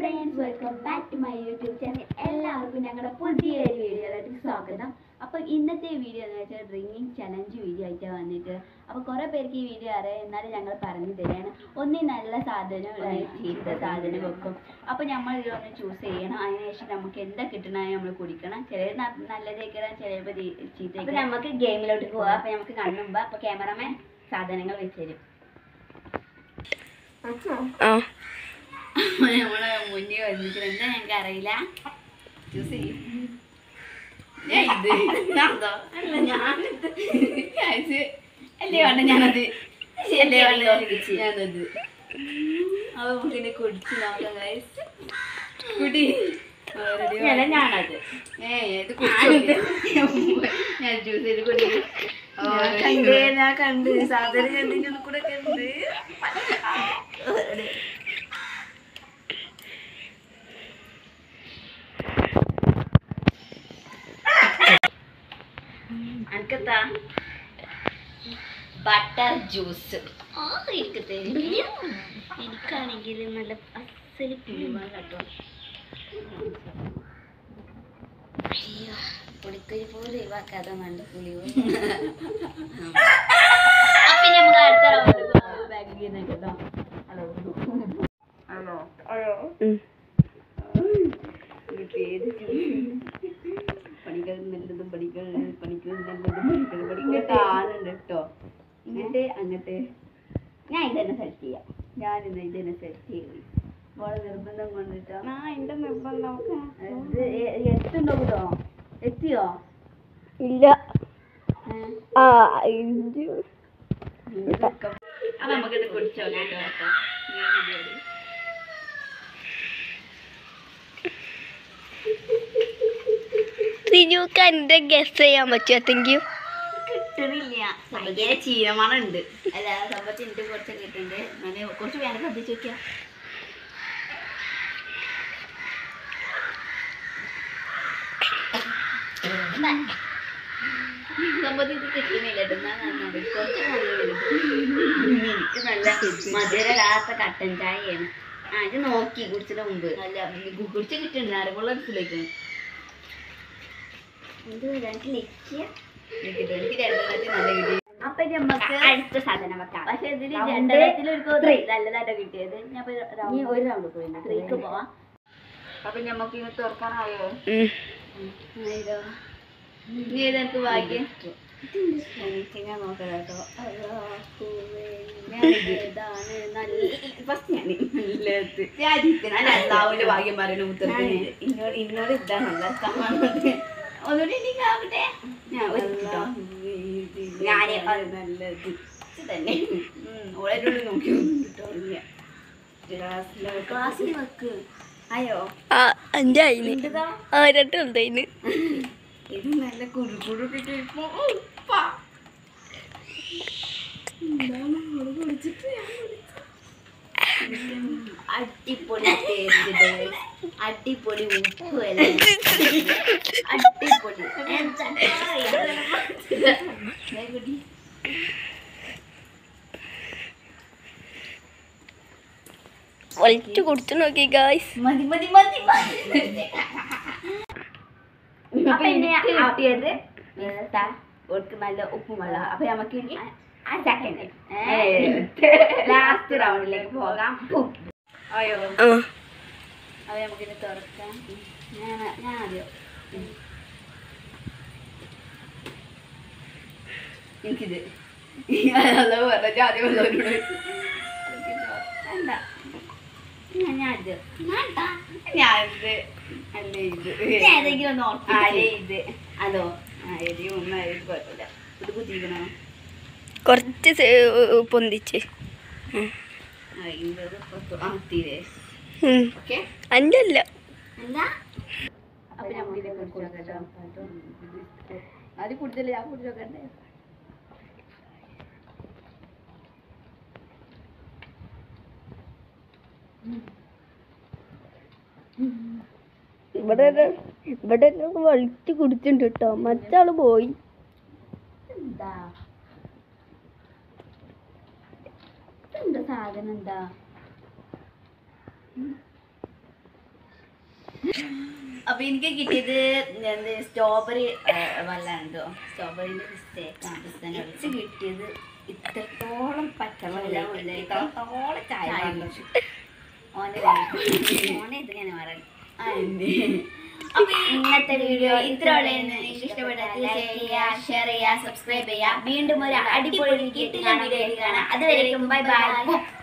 Friends welcome back to my YouTube channel എല്ലാവർക്കും ഞങ്ങളുടെ പുതിയൊരു വീഡിയോയിലേക്ക് സ്വാഗതം അപ്പോൾ ഇന്നത്തെ വീഡിയോ എന്ന് വെച്ചാൽ ഡ്രിങ്കിങ് ചലഞ്ച് വീഡിയോ ആയിട്ടാണ് വന്നിട്ട് അപ്പോൾ കുറേ പേർക്ക് ഈ വീഡിയോ അറിയാം എന്നാലും ഞങ്ങൾ പറഞ്ഞു തരികയാണ് ഒന്നി നല്ല സാധനം ഒരു ചീത്ത സാധനം വെക്കും അപ്പോൾ നമ്മൾ ഇതൊന്ന് ചൂസ് ചെയ്യണം അതിനുശേഷം നമുക്ക് എന്താ കിട്ടണ നമ്മൾ കുടിക്കണം ചിലത് നല്ലതേക്കണം ചിലപ്പോൾ ചീത്ത അപ്പോൾ നമുക്ക് ഗെയിമിലോട്ട് പോവാം അപ്പോൾ നമുക്ക് കണ്ണുമ്പോൾ അപ്പോൾ ക്യാമറമാൻ സാധനങ്ങൾ വെച്ച് തരും ആ നമ്മളെ മുന്നിൽ വന്നിട്ട് എന്താ ഞങ്ങൾക്ക് അറിയില്ല ചൂസ് ചെയ്യും ഞാൻ ഇത് അതോ അല്ല ഞാനിത് ഇത് അല്ലേ വേണ്ട ഞാനത് അല്ലേ വേണ്ട ഞാനത് അപ്പൊ നമുക്കിനെ കുടിച്ച് നോക്കാം guys. കുടി ഞാനത് ഏ ഇത് കുടിച്ചു ഞാൻ ജ്യൂസ് ചെയ്ത് കുടി കണ്ട് ഞാൻ കണ്ട് സാധനം കണ്ടിട്ട് കൂടെ കണ്ട് അനക്കെത്താ ബട്ടർ ജ്യൂസ് ആ ഇരിക്കട്ടെ എനിക്കാണെങ്കിൽ നല്ല അസല് പുളിവാണ് കേട്ടോ പുളിക്കൊരു പോലെ ഒഴിവാക്കാതെ നല്ല പുളി അപ്പൊ നമുക്ക് അടുത്ത റൗണ്ട് ബാഗ് കേട്ടോ ഹലോ ഹലോ പേര് പണികൾ നല്ലതും പണികൾ പണികൾ നല്ലതും പണികൾ പണികൾ കാണുന്നുണ്ട് കേട്ടോ ഇങ്ങോട്ട് അങ്ങോട്ട് ഞാൻ ഇതന്നെ സെലക്ട് ചെയ്യാം ഞാൻ ഇന്ന് ഇതന്നെ സെലക്ട് ചെയ്യും മോളെ നിർബന്ധം കൊണ്ടിട്ടോ ആ എന്റെ നിർബന്ധം നമുക്ക് ഇത് എ- എത്തുണ്ടോ കേട്ടോ എത്തിയോ ഇല്ല ഏ? ആ ഇത് അപ്പൊ നമുക്കിത് കുടിച്ചോ കേട്ടോ കേട്ടോ സിജുക്ക് എന്റെ ഗസ് ചെയ്യാൻ പറ്റുമെങ്കിൽ കിട്ടണില്ല ഭയങ്കര ചീരമണം ഉണ്ട് അല്ല സമ്പത്ത് എനിക്ക് കുറച്ച് കിട്ടുന്നുണ്ട് എന്നാല് കുറച്ച് വേണം ശ്രദ്ധിച്ച് നോക്കിയാ സമ്പത്ത് ഇത് കിട്ടുന്നില്ല കേട്ടോ എന്നാ നന്നായി കുറച്ച് മധുരം എനിക്ക് നല്ല മധുരമില്ലാത്ത കട്ടൻ ചായയാണ് ആ ഇത് നോക്കി കുടിച്ചിട്ട് മുമ്പ് അല്ല കുടിച്ച് കിട്ടുന്നുണ്ട് അരമുള്ള മനസ്സിലേക്ക് എന്ത് എനിക്ക് ലക്ഷ്യ എനിക്ക് രണ്ടെണ്ണത്തിൽ നല്ല കിട്ടി അപ്പൊ നമുക്ക് അടുത്ത സാധനം വെക്കാം പക്ഷെ ഇതില് രണ്ടെണ്ണത്തിൽ ഒരു നല്ലതായിട്ട് കിട്ടിയത് ഞാൻ ഒരു റൗണ്ട് പോയി ത്രീക്ക് പോവാം അപ്പൊ നമുക്ക് ഇത് തുറക്കാനായോ ഇതോ. നീ ഏതെനിക്ക് ഭാഗ്യം എനിക്ക് ഞാൻ നോക്കാം കേട്ടോ ഇതാണ് നല്ല ഫസ്റ്റ് ഞാൻ നല്ലത് രാജ്യത്തിന് അല്ല അള്ളാഹുവിന്റെ ഭാഗ്യം പറയുന്ന ഉത്തരത്തിന് ഇന്നോട് ഇന്നോട് ഇതാണ് നല്ല ഒന്നുകൂടി എനിക്ക് ആവട്ടെ ഞാൻ വെച്ചിട്ടോ ഞാനേ നല്ലത് ഇത് തന്നെ ഓളെ നോക്കി കിട്ടോ ക്ലാസ്സിൽ വെക്ക് അയ്യോ ആ എന്റെ അതിന് ആ രണ്ടുണ്ടായിന് ഇത് നല്ല കുറുകുറു കിട്ടിയപ്പോ അടിപൊളി ടേസ്റ്റ് അടിപൊളി ഉപ്പ് അല്ലേ അടിപൊളി എന്താ ദേ കുടി. വലിച്ചു കുടിച്ചു നോക്കി ഗായ്സ് മതി മതി മതി മതി അപ്പൊ ഇനി കിട്ടിയത് ഓർക്ക് നല്ല ഉപ്പും വെള്ളം അപ്പൊ നമുക്ക് ഇനി സെക്കൻഡ് ലാസ്റ്റ് റൗണ്ടിലേക്ക് പോകാം അയ്യോ ആ അപ്പൊ നമുക്കിത് തുറക്കാം ഞാൻ ഞാൻ ആദ്യം ഉം. എനിക്കിത് അതാ പറഞ്ഞ ആദ്യം വന്നവരോട് വേണ്ട ഞാൻ ഞാനിത് ഞാനിത് അല്ല ഇത് ഏതെങ്കിലും ഒന്ന് അല്ലേ ഇത് അതോ ആ എരി ഒന്നായിട്ട് കുഴപ്പമില്ല ഇത് കുത്തിക്കണോ കുറച്ച് സെ- പൊന്തിച്ച് ആ ഇത് പത്ത് ആ തീരെ ഉം. ഓക്കെ അന്റെ അല്ല അല്ല അപ്പൊ നമുക്ക് ഇതൊക്കെ കുടിച്ചോക്കാം അത് കുടിച്ചല്ലേ ഞാൻ കുടിച്ചോക്കണ്ടേ ഇവിടെ ഒരു- ഇവിടെ ഒരു വലിച്ചു കുടിച്ചിട്ടുണ്ട് കേട്ടോ മറ്റാള് പോയി എന്താ എന്താ സാധനം എന്താ അപ്പൊ എനിക്ക് കിട്ടിയത് എന്ത് സ്ട്രോബെറി വെള്ളമുണ്ടോ സ്ട്രോബെറിന്റെ മിസ്റ്റേക്ക് ഇച്ച് കിട്ടിയത് ഇത്രത്തോളം പച്ചവെള്ളം വെള്ളമില്ല. ഇത്രത്തോളം ചായ ചായ വെള്ളം. കുടിച്ചു. ഓന്റെ കാര്യം. ഓനെ ഇതിങ്ങനെ പറയും ആ, എന്ത്? അപ്പൊ ഇന്നത്തെ വീഡിയോ ഇത്ര ഉള്ളതെന്ന് നിങ്ങൾക്ക് ഇഷ്ടപ്പെട്ടാൽ ലൈക്ക് ചെയ്യുക ഷെയർ ചെയ്യുക സബ്സ്ക്രൈബ് ചെയ്യുക വീണ്ടും ഒരു അടിപൊളി കിട്ടുന്ന വീഡിയോ കാണാം അതുവരേക്കും ബൈ ബൈ